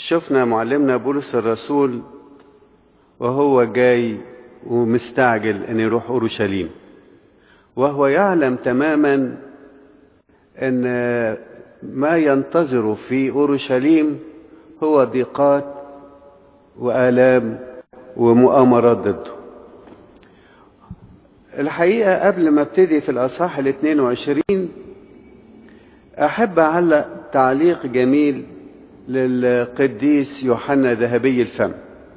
شفنا معلمنا بولس الرسول وهو جاي ومستعجل ان يروح اورشليم وهو يعلم تماما ان ما ينتظره في اورشليم هو ضيقات والام ومؤامرات ضده الحقيقه قبل ما ابتدي في الاصحاح ال 22 احب اعلق تعليق جميل للقديس يوحنا ذهبي الفم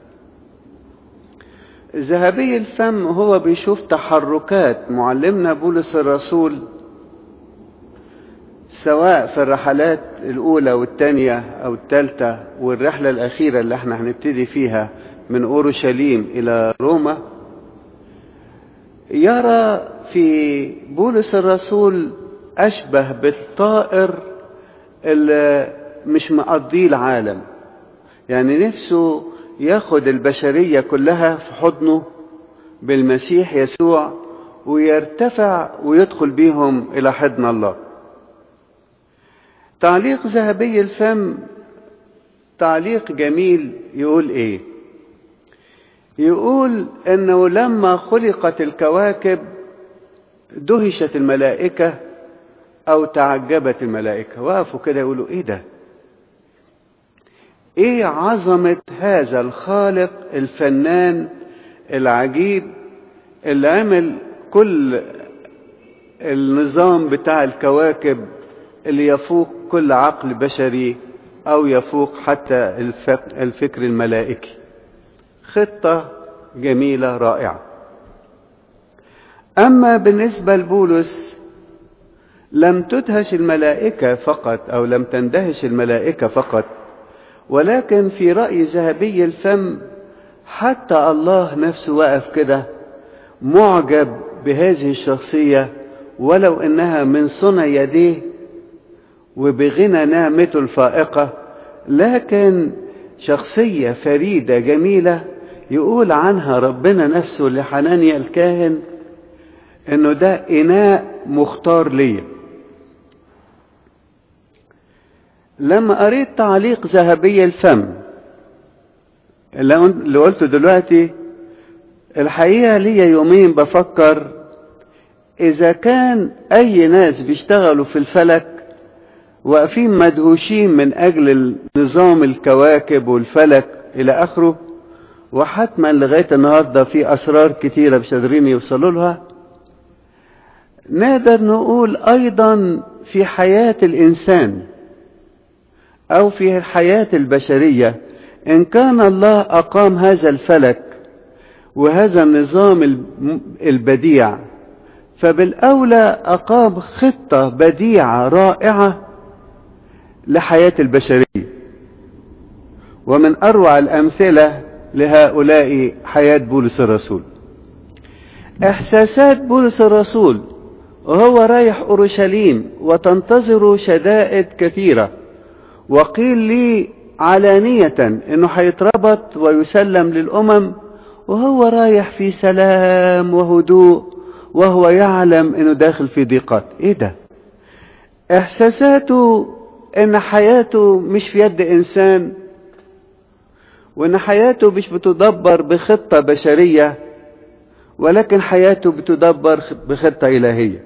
ذهبي الفم هو بيشوف تحركات معلمنا بولس الرسول سواء في الرحلات الأولى والثانية أو الثالثة والرحلة الأخيرة اللي احنا هنبتدي فيها من أورشليم إلى روما يرى في بولس الرسول أشبه بالطائر اللي مش مقضيه العالم يعني نفسه ياخد البشرية كلها في حضنه بالمسيح يسوع ويرتفع ويدخل بيهم إلى حضن الله تعليق ذهبي الفم تعليق جميل يقول ايه يقول انه لما خلقت الكواكب دهشت الملائكة او تعجبت الملائكة وقفوا كده يقولوا ايه ده ايه عظمة هذا الخالق الفنان العجيب اللي عمل كل النظام بتاع الكواكب اللي يفوق كل عقل بشري او يفوق حتى الفكر الملائكي خطة جميلة رائعة اما بالنسبة لبولس لم تدهش الملائكة فقط او لم تندهش الملائكة فقط ولكن في رأي ذهبي الفم حتى الله نفسه واقف كده معجب بهذه الشخصية ولو انها من صنع يديه وبغنى نعمته الفائقة لكن شخصية فريدة جميلة يقول عنها ربنا نفسه لحنانيا الكاهن انه ده اناء مختار ليا لما قريت تعليق ذهبي الفم اللي قلته دلوقتي الحقيقة ليا يومين بفكر إذا كان أي ناس بيشتغلوا في الفلك واقفين مدهوشين من أجل نظام الكواكب والفلك إلى آخره وحتما لغاية النهاردة في أسرار كتيرة مش قادرين يوصلوا لها نقدر نقول أيضا في حياة الإنسان أو في الحياة البشرية إن كان الله أقام هذا الفلك وهذا النظام البديع فبالأولى أقام خطة بديعة رائعة لحياة البشرية ومن أروع الأمثلة لهؤلاء حياة بولس الرسول إحساسات بولس الرسول وهو رايح أورشليم وتنتظر شدائد كثيرة وقيل لي علانية انه هيتربط ويسلم للامم وهو رايح في سلام وهدوء وهو يعلم انه داخل في ضيقات ايه ده احساساته ان حياته مش في يد انسان وان حياته مش بتدبر بخطة بشرية ولكن حياته بتدبر بخطة الهية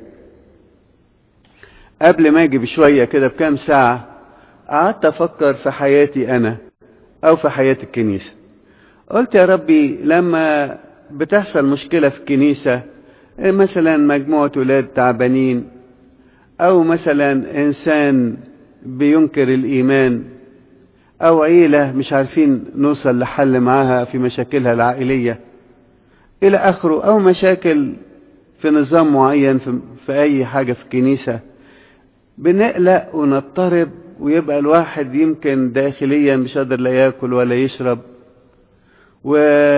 قبل ما اجي بشوية كده بكام ساعة قعدت افكر في حياتي انا او في حياة الكنيسة قلت يا ربي لما بتحصل مشكلة في الكنيسة مثلا مجموعة ولاد تعبانين او مثلا انسان بينكر الايمان او عيلة مش عارفين نوصل لحل معاها في مشاكلها العائلية الى اخره او مشاكل في نظام معين في, في اي حاجة في الكنيسة بنقلق ونضطرب ويبقى الواحد يمكن داخليا مش قادر لا ياكل ولا يشرب و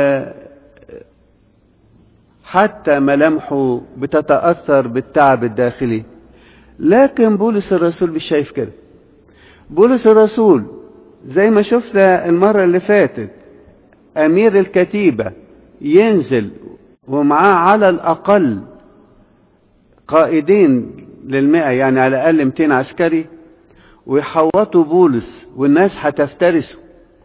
حتى ملامحه بتتأثر بالتعب الداخلي لكن بولس الرسول مش شايف كده بولس الرسول زي ما شفنا المرة اللي فاتت أمير الكتيبة ينزل ومعاه على الأقل قائدين للمئة يعني على الأقل 200 عسكري ويحوطوا بولس والناس هتفترسه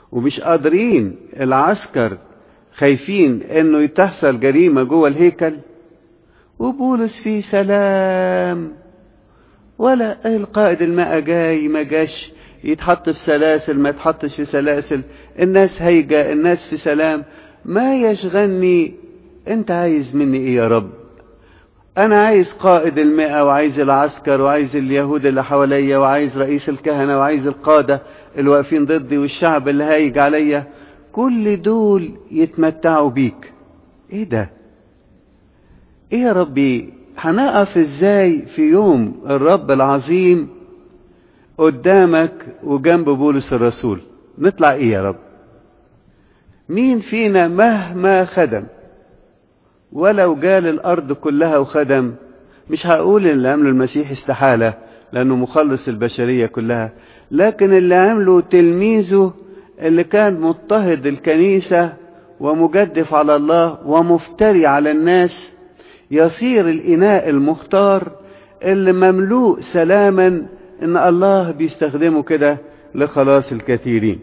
ومش قادرين العسكر خايفين انه تحصل جريمة جوه الهيكل وبولس في سلام ولا القائد الماء جاي ما جاش يتحط في سلاسل ما يتحطش في سلاسل الناس هيجة الناس في سلام ما يشغلني انت عايز مني ايه يا رب انا عايز قائد المئة وعايز العسكر وعايز اليهود اللي حواليا وعايز رئيس الكهنة وعايز القادة اللي واقفين ضدي والشعب اللي هايج عليا كل دول يتمتعوا بيك ايه ده ايه يا ربي هنقف ازاي في يوم الرب العظيم قدامك وجنب بولس الرسول نطلع ايه يا رب مين فينا مهما خدم ولو جال الارض كلها وخدم مش هقول اللي عمله المسيح استحالة لانه مخلص البشرية كلها لكن اللي عمله تلميذه اللي كان مضطهد الكنيسة ومجدف على الله ومفتري على الناس يصير الإناء المختار اللي مملوء سلاما إن الله بيستخدمه كده لخلاص الكثيرين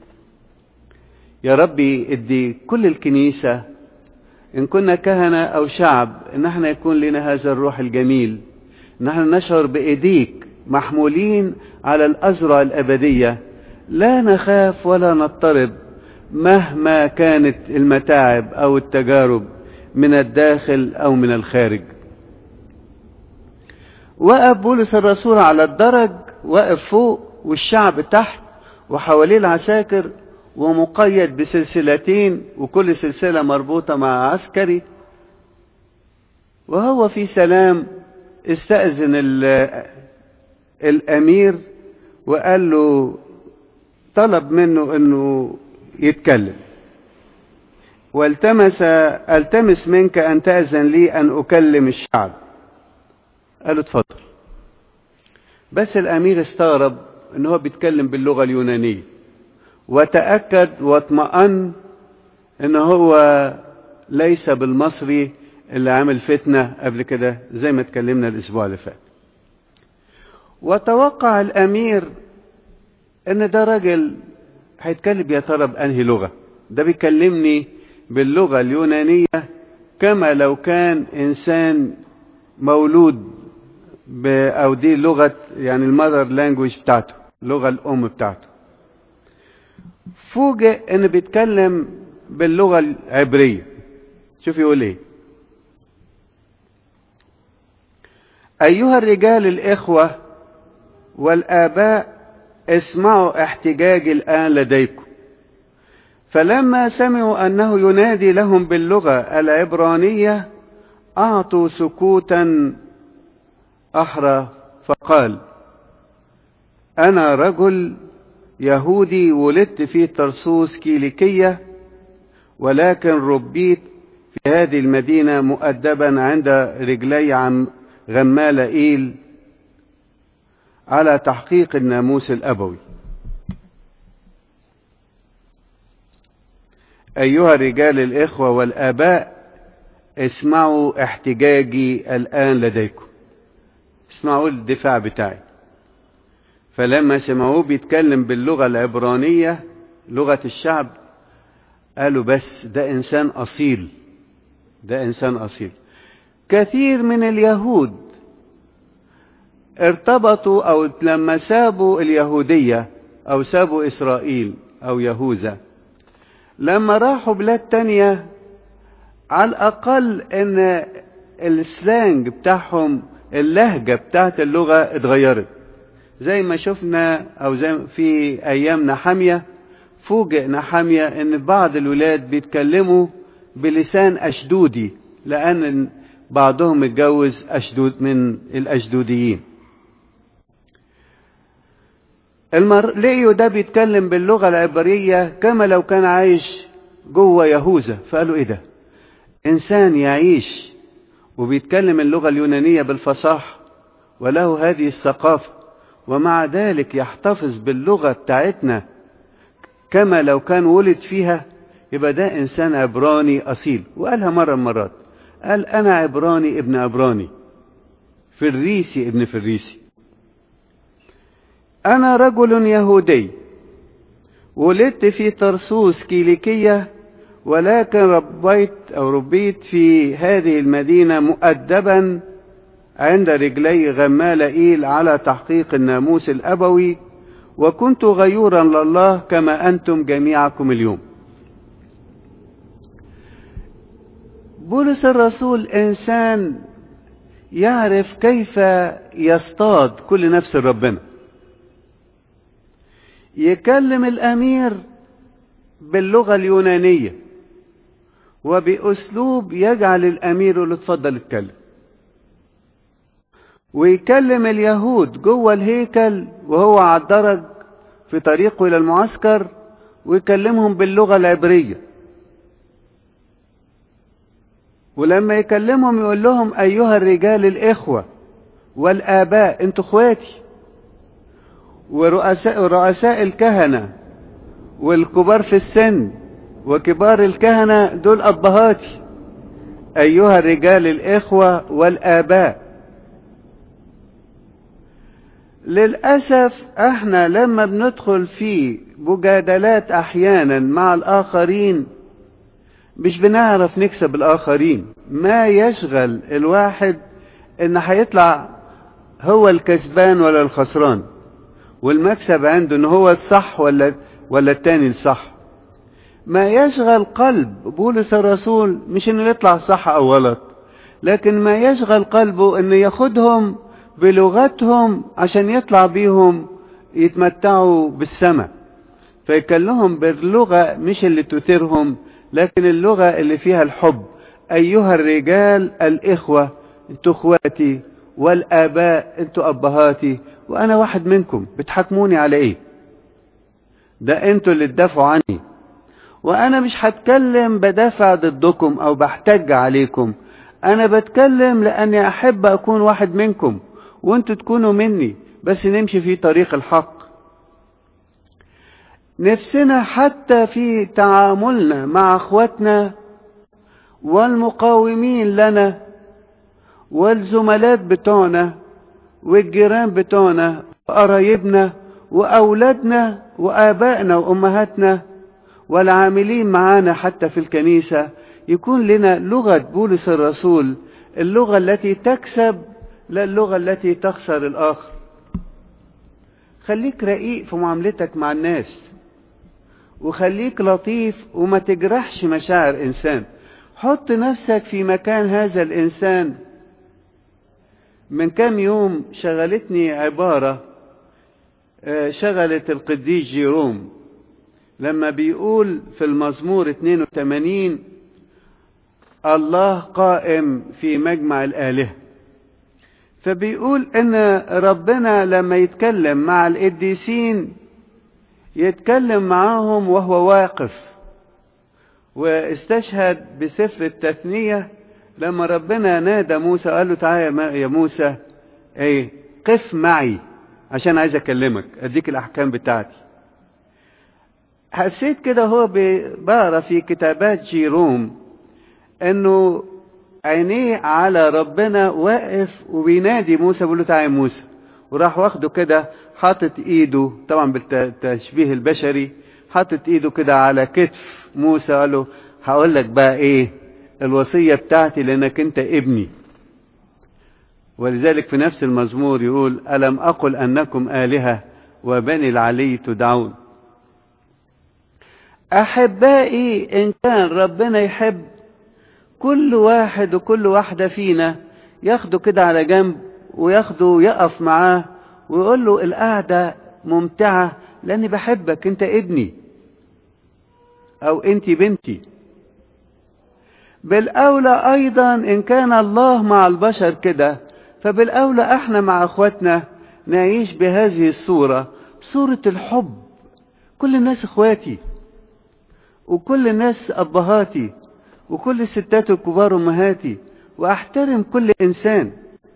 يا ربي ادي كل الكنيسة إن كنا كهنة أو شعب إن احنا يكون لنا هذا الروح الجميل إن احنا نشعر بإيديك محمولين على الأزرع الأبدية لا نخاف ولا نضطرب مهما كانت المتاعب أو التجارب من الداخل أو من الخارج وقف بولس الرسول على الدرج واقف فوق والشعب تحت وحواليه العساكر ومقيد بسلسلتين وكل سلسلة مربوطة مع عسكري وهو في سلام استأذن الأمير وقال له طلب منه انه يتكلم والتمس التمس منك ان تأذن لي ان اكلم الشعب قال له اتفضل بس الامير استغرب ان هو بيتكلم باللغة اليونانية وتأكد واطمأن ان هو ليس بالمصري اللي عامل فتنة قبل كده زي ما اتكلمنا الاسبوع اللي فات وتوقع الامير ان ده راجل هيتكلم يا ترى بانهي لغه ده بيكلمني باللغه اليونانيه كما لو كان انسان مولود ب او دي لغه يعني المذر لانجوج بتاعته اللغه الام بتاعته فوجئ ان بيتكلم باللغه العبريه شوف يقول ايه ايها الرجال الاخوه والاباء اسمعوا احتجاجي الآن لديكم فلما سمعوا أنه ينادي لهم باللغة العبرانية أعطوا سكوتا أحرى فقال أنا رجل يهودي ولدت في ترسوس كيليكية ولكن ربيت في هذه المدينة مؤدبا عند رجلي عم غمال إيل على تحقيق الناموس الأبوي أيها الرجال الإخوة والآباء اسمعوا احتجاجي الآن لديكم اسمعوا الدفاع بتاعي فلما سمعوه بيتكلم باللغة العبرانية لغة الشعب قالوا بس ده إنسان أصيل ده إنسان أصيل كثير من اليهود ارتبطوا او لما سابوا اليهودية او سابوا اسرائيل او يهوذا لما راحوا بلاد تانية على الاقل ان السلانج بتاعهم اللهجة بتاعت اللغة اتغيرت زي ما شفنا او زي في ايام نحامية فوجئ نحامية ان بعض الولاد بيتكلموا بلسان اشدودي لان بعضهم اتجوز اشدود من الاشدوديين المر... لقيوا ده بيتكلم باللغة العبرية كما لو كان عايش جوه يهوذا فقالوا ايه ده انسان يعيش وبيتكلم اللغة اليونانية بالفصاحة وله هذه الثقافة ومع ذلك يحتفظ باللغة بتاعتنا كما لو كان ولد فيها يبقى ده انسان عبراني اصيل وقالها مرة من مرات قال انا عبراني ابن عبراني فريسي ابن فريسي أنا رجل يهودي ولدت في طرسوس كيليكية ولكن ربيت أو ربيت في هذه المدينة مؤدبا عند رجلي غمالائيل على تحقيق الناموس الأبوي وكنت غيورا لله كما أنتم جميعكم اليوم بولس الرسول إنسان يعرف كيف يصطاد كل نفس ربنا يكلم الأمير باللغة اليونانية وبأسلوب يجعل الأمير يقول له اتفضل اتكلم ويكلم اليهود جوه الهيكل وهو على الدرج في طريقه إلى المعسكر ويكلمهم باللغة العبرية ولما يكلمهم يقول لهم أيها الرجال الإخوة والآباء أنتوا إخواتي ورؤساء رؤساء الكهنة والكبار في السن وكبار الكهنة دول أبهاتي أيها الرجال الإخوة والآباء للأسف احنا لما بندخل في مجادلات أحيانا مع الآخرين مش بنعرف نكسب الآخرين ما يشغل الواحد إن هيطلع هو الكسبان ولا الخسران والمكسب عنده إن هو الصح ولا ولا التاني الصح ما يشغل قلب بولس الرسول مش إنه يطلع صح أو غلط لكن ما يشغل قلبه إنه ياخدهم بلغتهم عشان يطلع بيهم يتمتعوا بالسماء فيكلمهم باللغة مش اللي تثيرهم لكن اللغة اللي فيها الحب أيها الرجال الإخوة انتوا اخواتي والآباء انتوا أبهاتي وأنا واحد منكم بتحكموني على إيه ده انتوا اللي تدافعوا عني وأنا مش هتكلم بدافع ضدكم أو بحتج عليكم أنا بتكلم لأني أحب أكون واحد منكم وانتوا تكونوا مني بس نمشي في طريق الحق نفسنا حتى في تعاملنا مع اخواتنا والمقاومين لنا والزملات بتوعنا والجيران بتوعنا وقرايبنا واولادنا وابائنا وامهاتنا والعاملين معانا حتى في الكنيسه يكون لنا لغه بولس الرسول اللغه التي تكسب لا اللغه التي تخسر الاخر خليك رقيق في معاملتك مع الناس وخليك لطيف وما تجرحش مشاعر انسان حط نفسك في مكان هذا الانسان من كام يوم شغلتني عبارة شغلت القديس جيروم لما بيقول في المزمور 82 الله قائم في مجمع الآلهة فبيقول ان ربنا لما يتكلم مع القديسين يتكلم معاهم وهو واقف واستشهد بسفر التثنية لما ربنا نادى موسى قال له تعالى يا موسى ايه قف معي عشان عايز اكلمك اديك الاحكام بتاعتي حسيت كده هو بقرا في كتابات جيروم انه عينيه على ربنا واقف وبينادي موسى بيقول له تعالى يا موسى وراح واخده كده حاطط ايده طبعا بالتشبيه البشري حاطط ايده كده على كتف موسى قال له هقول لك بقى ايه الوصية بتاعتي لانك انت ابني ولذلك في نفس المزمور يقول ألم أقل أنكم آلهة وبني العلي تدعون أحبائي إن كان ربنا يحب كل واحد وكل واحدة فينا ياخده كده على جنب وياخده يقف معاه ويقول له القعدة ممتعة لأني بحبك أنت ابني أو أنت بنتي بالأولى أيضا إن كان الله مع البشر كده فبالأولى احنا مع اخواتنا نعيش بهذه الصورة صورة الحب كل الناس اخواتي وكل الناس ابهاتي وكل الستات الكبار امهاتي واحترم كل انسان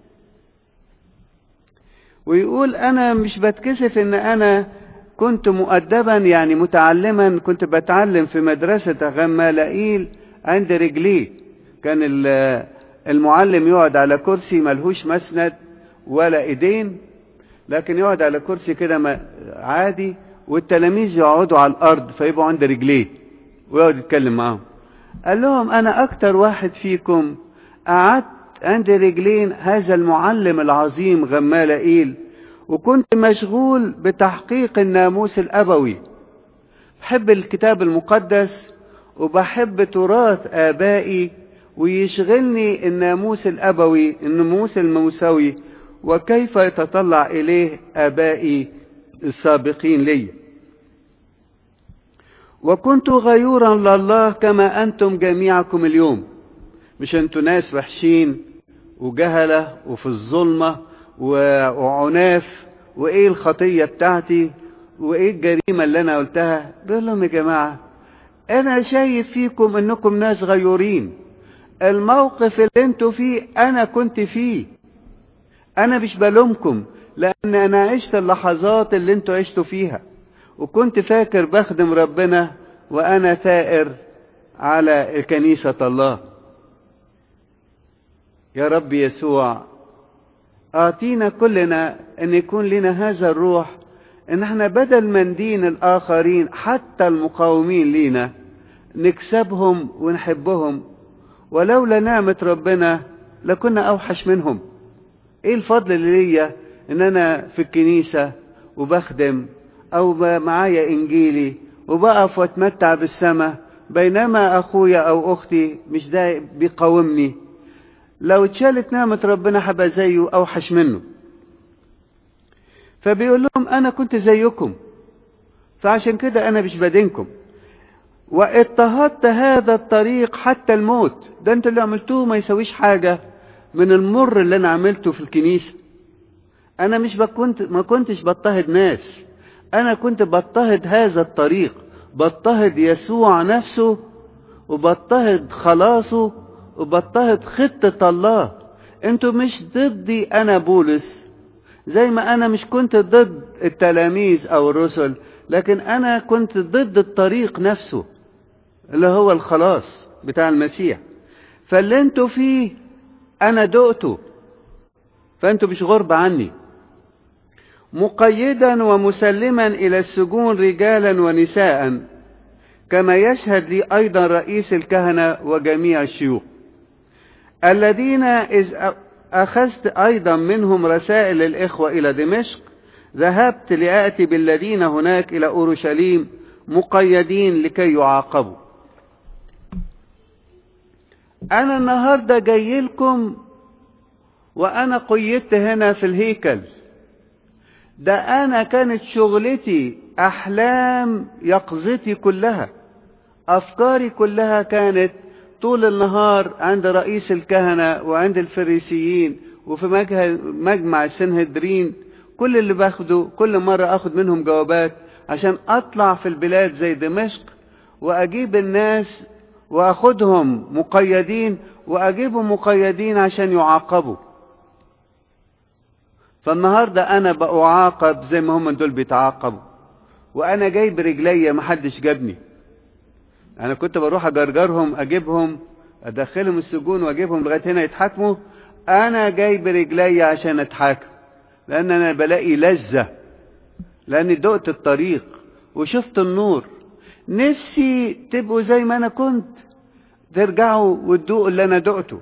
ويقول انا مش بتكسف ان انا كنت مؤدبا يعني متعلما كنت بتعلم في مدرسة غمالائيل عند رجليه كان المعلم يقعد على كرسي ملهوش مسند ولا ايدين لكن يقعد على كرسي كده عادي والتلاميذ يقعدوا على الارض فيبقوا عند رجليه ويقعد يتكلم معاهم قال لهم انا اكتر واحد فيكم قعدت عند رجلين هذا المعلم العظيم غمالائيل وكنت مشغول بتحقيق الناموس الابوي بحب الكتاب المقدس وبحب تراث ابائي ويشغلني الناموس الابوي الناموس الموسوي وكيف يتطلع اليه ابائي السابقين لي وكنت غيورا لله كما انتم جميعكم اليوم مش انتوا ناس وحشين وجهلة وفي الظلمة وعناف وايه الخطية بتاعتي وايه الجريمة اللي انا قلتها بيقول لهم يا جماعة انا شايف فيكم انكم ناس غيورين الموقف اللي انتوا فيه انا كنت فيه انا مش بلومكم لان انا عشت اللحظات اللي انتوا عشتوا فيها وكنت فاكر بخدم ربنا وانا ثائر على كنيسة الله يا رب يسوع اعطينا كلنا ان يكون لنا هذا الروح ان احنا بدل ما ندين الاخرين حتى المقاومين لينا نكسبهم ونحبهم ولولا نعمة ربنا لكنا اوحش منهم ايه الفضل اللي ليا ان انا في الكنيسة وبخدم او معايا انجيلي وبقف واتمتع بالسماء بينما اخويا او اختي مش ده بيقاومني لو اتشالت نعمة ربنا هبقى زيه اوحش منه فبيقول لهم انا كنت زيكم فعشان كده انا مش بدينكم واضطهدت هذا الطريق حتى الموت ده انتوا اللي عملتوه ما يسويش حاجة من المر اللي انا عملته في الكنيسة انا مش كنت ما كنتش بضطهد ناس انا كنت بضطهد هذا الطريق بضطهد يسوع نفسه وبضطهد خلاصه وبضطهد خطة الله انتوا مش ضدي انا بولس زي ما انا مش كنت ضد التلاميذ او الرسل لكن انا كنت ضد الطريق نفسه اللي هو الخلاص بتاع المسيح فاللي انتوا فيه انا دقته فانتوا مش غربة عني مقيدا ومسلما الى السجون رجالا ونساء كما يشهد لي ايضا رئيس الكهنة وجميع الشيوخ الذين اذ اخذت ايضا منهم رسائل الاخوة الى دمشق ذهبت لآتي بالذين هناك الى اورشليم مقيدين لكي يعاقبوا انا النهاردة جاي لكم وانا قيدت هنا في الهيكل ده انا كانت شغلتي احلام يقظتي كلها افكاري كلها كانت طول النهار عند رئيس الكهنة وعند الفريسيين وفي مجمع السنهدرين كل اللي باخده كل مرة اخد منهم جوابات عشان اطلع في البلاد زي دمشق واجيب الناس واخدهم مقيدين واجيبهم مقيدين عشان يعاقبوا فالنهاردة انا بأعاقب زي ما هم دول بيتعاقبوا وانا جاي برجليا محدش جابني انا كنت بروح اجرجرهم اجيبهم ادخلهم السجون واجيبهم لغايه هنا يتحاكموا انا جاي برجليا عشان اتحاكم لان انا بلاقي لذه لاني دقت الطريق وشفت النور نفسي تبقوا زي ما انا كنت ترجعوا وتدوقوا اللي انا دقته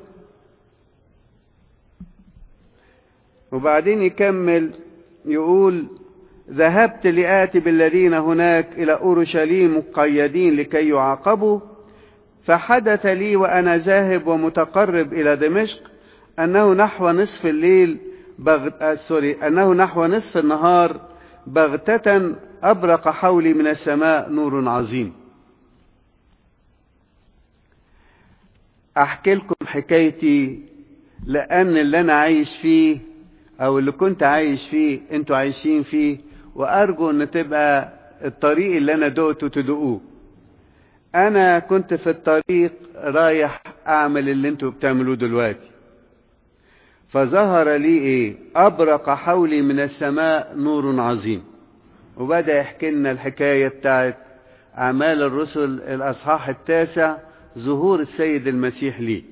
وبعدين يكمل يقول ذهبت لآتي بالذين هناك إلى أورشليم مقيدين لكي يعاقبوا فحدث لي وأنا ذاهب ومتقرب إلى دمشق أنه نحو نصف الليل بغ... آه سوري أنه نحو نصف النهار بغتة أبرق حولي من السماء نور عظيم أحكي لكم حكايتي لأن اللي أنا عايش فيه أو اللي كنت عايش فيه أنتوا عايشين فيه وارجو ان تبقى الطريق اللي انا دقته تدقوه انا كنت في الطريق رايح اعمل اللي انتوا بتعملوه دلوقتي فظهر لي ايه ابرق حولي من السماء نور عظيم وبدا يحكي لنا الحكايه بتاعت اعمال الرسل الاصحاح التاسع ظهور السيد المسيح لي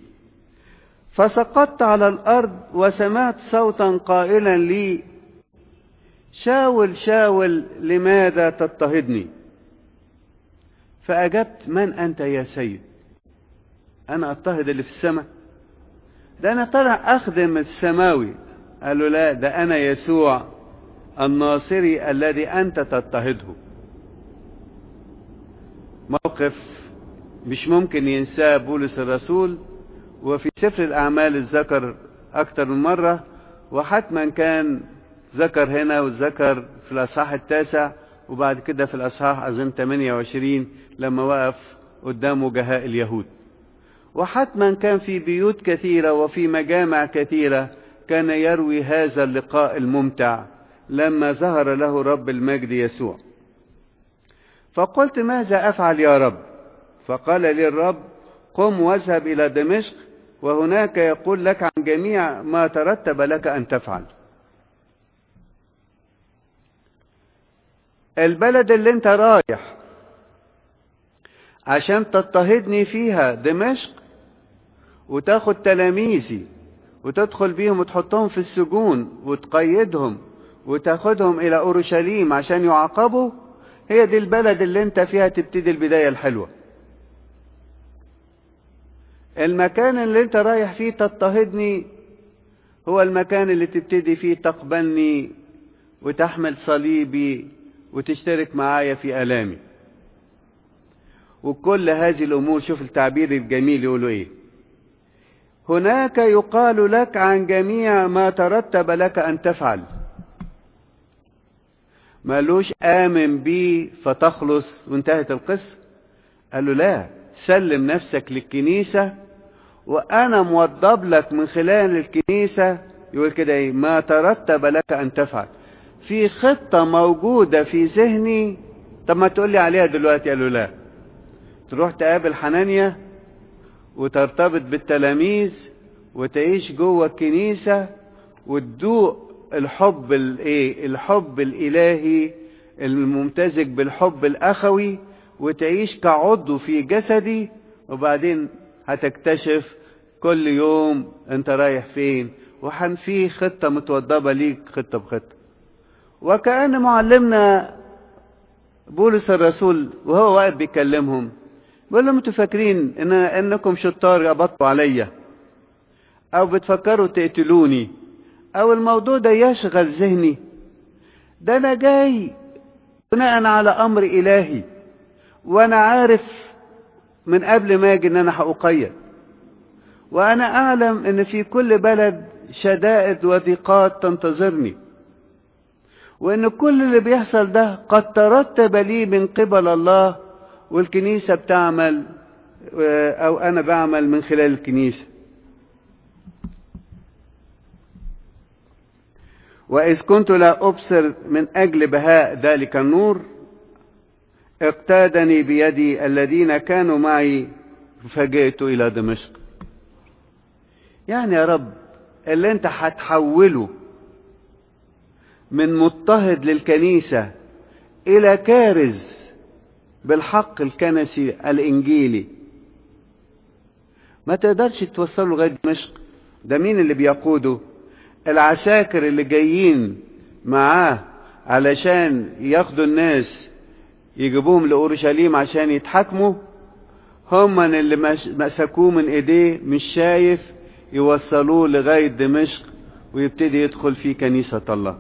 فسقطت على الارض وسمعت صوتا قائلا لي شاول شاول لماذا تضطهدني فأجبت من أنت يا سيد أنا أضطهد اللي في السماء ده أنا طلع أخدم السماوي قال له لا ده أنا يسوع الناصري الذي أنت تضطهده موقف مش ممكن ينساه بولس الرسول وفي سفر الأعمال الذكر أكتر من مرة وحتما كان ذكر هنا وذكر في الأصحاح التاسع وبعد كده في الأصحاح أظن 28 لما وقف قدام وجهاء اليهود وحتما كان في بيوت كثيرة وفي مجامع كثيرة كان يروي هذا اللقاء الممتع لما ظهر له رب المجد يسوع فقلت ماذا أفعل يا رب فقال لي الرب قم واذهب إلى دمشق وهناك يقول لك عن جميع ما ترتب لك أن تفعل البلد اللي انت رايح عشان تضطهدني فيها دمشق وتاخد تلاميذي وتدخل بيهم وتحطهم في السجون وتقيدهم وتاخدهم الى اورشليم عشان يعاقبوا هي دي البلد اللي انت فيها تبتدي البداية الحلوة المكان اللي انت رايح فيه تضطهدني هو المكان اللي تبتدي فيه تقبلني وتحمل صليبي وتشترك معايا في آلامي وكل هذه الأمور شوف التعبير الجميل يقولوا إيه هناك يقال لك عن جميع ما ترتب لك أن تفعل مالوش آمن بي فتخلص وانتهت القصة قال له لا سلم نفسك للكنيسة وأنا موضب لك من خلال الكنيسة يقول كده إيه ما ترتب لك أن تفعل في خطة موجودة في ذهني طب ما تقول لي عليها دلوقتي قال له لا تروح تقابل حنانيا وترتبط بالتلاميذ وتعيش جوه الكنيسة وتدوق الحب الايه الحب الالهي الممتزج بالحب الاخوي وتعيش كعضو في جسدي وبعدين هتكتشف كل يوم انت رايح فين وحن في خطة متوضبة ليك خطة بخطة وكأن معلمنا بولس الرسول وهو واقف بيكلمهم بيقول لهم انتوا فاكرين ان انكم شطار قبضتوا عليا او بتفكروا تقتلوني او الموضوع ده يشغل ذهني ده انا جاي بناء على امر الهي وانا عارف من قبل ما اجي ان انا هأقيد وانا اعلم ان في كل بلد شدائد وضيقات تنتظرني وان كل اللي بيحصل ده قد ترتب لي من قبل الله والكنيسة بتعمل او انا بعمل من خلال الكنيسة وإذ كنت لا أبصر من أجل بهاء ذلك النور اقتادني بيدي الذين كانوا معي فجئت إلى دمشق يعني يا رب اللي انت هتحوله من مضطهد للكنيسة إلى كارز بالحق الكنسي الإنجيلي ما تقدرش توصله لغاية دمشق ده مين اللي بيقوده العساكر اللي جايين معاه علشان ياخدوا الناس يجيبوهم لأورشليم عشان يتحاكموا هم اللي مسكوه من ايديه مش شايف يوصلوه لغاية دمشق ويبتدي يدخل في كنيسة الله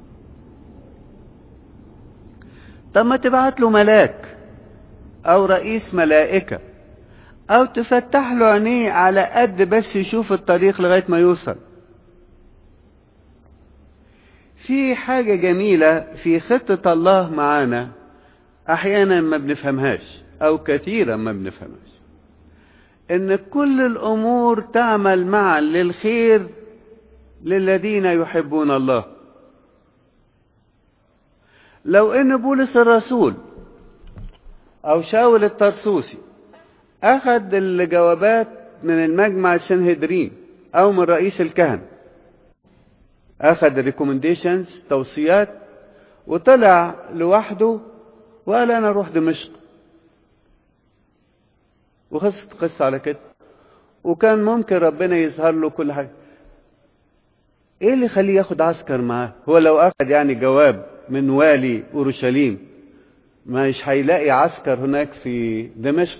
طب ما تبعت له ملاك او رئيس ملائكة او تفتح له عينيه على قد بس يشوف الطريق لغاية ما يوصل في حاجة جميلة في خطة الله معانا أحيانا ما بنفهمهاش أو كثيرا ما بنفهمهاش إن كل الأمور تعمل معا للخير للذين يحبون الله لو إن بولس الرسول أو شاول الطرسوسي أخذ الجوابات من المجمع السنهدرين أو من رئيس الكهنة أخذ الريكومنديشنز توصيات وطلع لوحده وقال أنا أروح دمشق وخلصت القصة على كده وكان ممكن ربنا يظهر له كل حاجة ايه اللي يخليه ياخد عسكر معاه هو لو اخد يعني جواب من والي اورشليم مش هيلاقي عسكر هناك في دمشق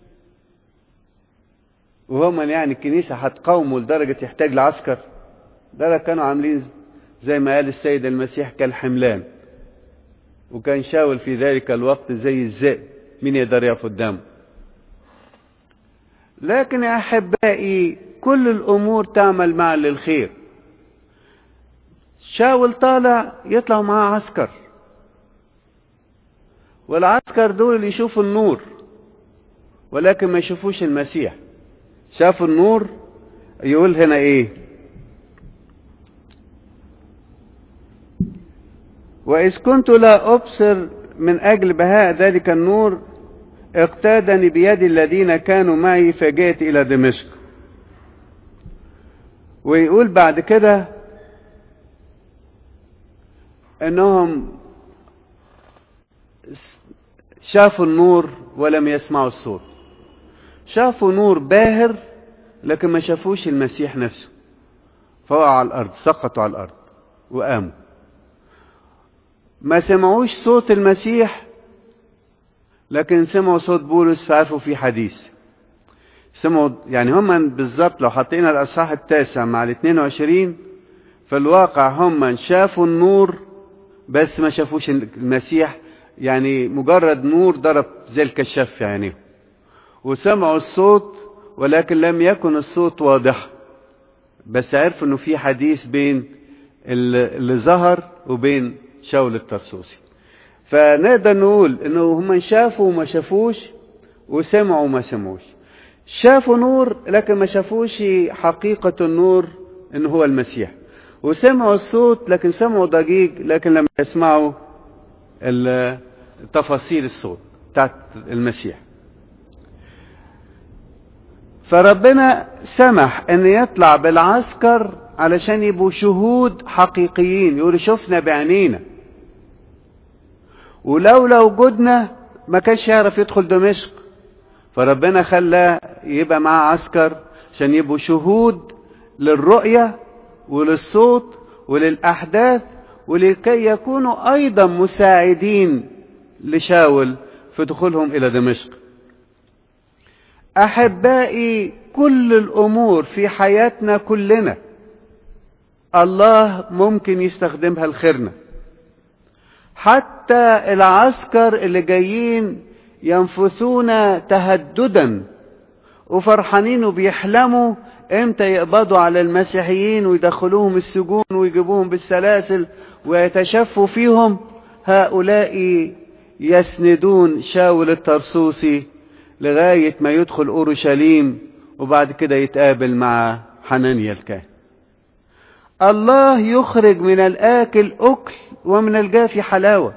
وهم يعني الكنيسة هتقاومه لدرجة يحتاج لعسكر ده كانوا عاملين زي ما قال السيد المسيح كالحملان وكان شاول في ذلك الوقت زي الذئب مين يقدر يقف قدامه لكن يا احبائي كل الامور تعمل معا للخير شاول طالع يطلع معاه عسكر والعسكر دول يشوفوا النور ولكن ما يشوفوش المسيح شافوا النور يقول هنا ايه وإذ كنت لا أبصر من أجل بهاء ذلك النور اقتادني بيد الذين كانوا معي فجئت إلى دمشق ويقول بعد كده انهم شافوا النور ولم يسمعوا الصوت شافوا نور باهر لكن ما شافوش المسيح نفسه فوقعوا على الارض سقطوا على الارض وقاموا ما سمعوش صوت المسيح لكن سمعوا صوت بولس فعرفوا في حديث سمعوا يعني هم بالظبط لو حطينا الاصحاح التاسع مع ال 22 في الواقع هم شافوا النور بس ما شافوش المسيح يعني مجرد نور ضرب زي الكشاف في عينيهم وسمعوا الصوت ولكن لم يكن الصوت واضح بس عرفوا انه في حديث بين اللي ظهر وبين شاول الترسوسي فنقدر نقول انه هم شافوا وما شافوش وسمعوا وما سمعوش شافوا نور لكن ما شافوش حقيقة النور انه هو المسيح وسمعوا الصوت لكن سمعوا ضجيج لكن لم يسمعوا تفاصيل الصوت بتاعت المسيح فربنا سمح ان يطلع بالعسكر علشان يبقوا شهود حقيقيين يقولوا شفنا بعينينا ولولا وجودنا ما كانش يعرف يدخل دمشق فربنا خلاه يبقى معاه عسكر عشان يبقوا شهود للرؤية وللصوت وللأحداث ولكي يكونوا أيضا مساعدين لشاول في دخولهم إلى دمشق أحبائي كل الأمور في حياتنا كلنا الله ممكن يستخدمها لخيرنا حتى العسكر اللي جايين ينفثون تهددا وفرحانين وبيحلموا امتى يقبضوا على المسيحيين ويدخلوهم السجون ويجيبوهم بالسلاسل ويتشفوا فيهم هؤلاء يسندون شاول الترسوسي لغاية ما يدخل أورشليم وبعد كده يتقابل مع حنانيا الكاهن الله يخرج من الآكل أكل ومن الجافي حلاوة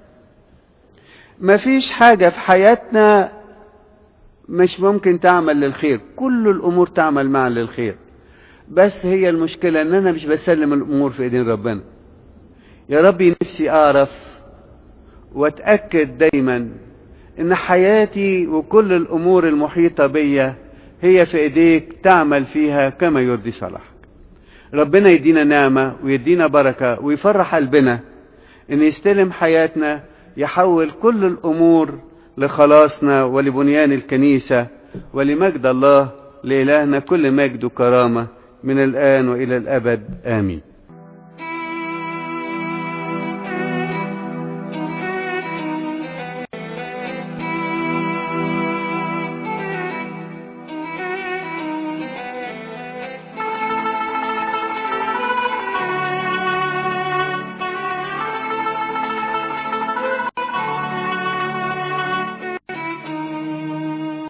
مفيش حاجة في حياتنا مش ممكن تعمل للخير كل الأمور تعمل معا للخير بس هي المشكلة ان انا مش بسلم الامور في ايدين ربنا يا ربي نفسي اعرف واتأكد دايما ان حياتي وكل الامور المحيطة بيا هي في ايديك تعمل فيها كما يرضي صلاحك ربنا يدينا نعمة ويدينا بركة ويفرح قلبنا ان يستلم حياتنا يحول كل الامور لخلاصنا ولبنيان الكنيسة ولمجد الله لإلهنا كل مجد وكرامة من الآن وإلى الأبد آمين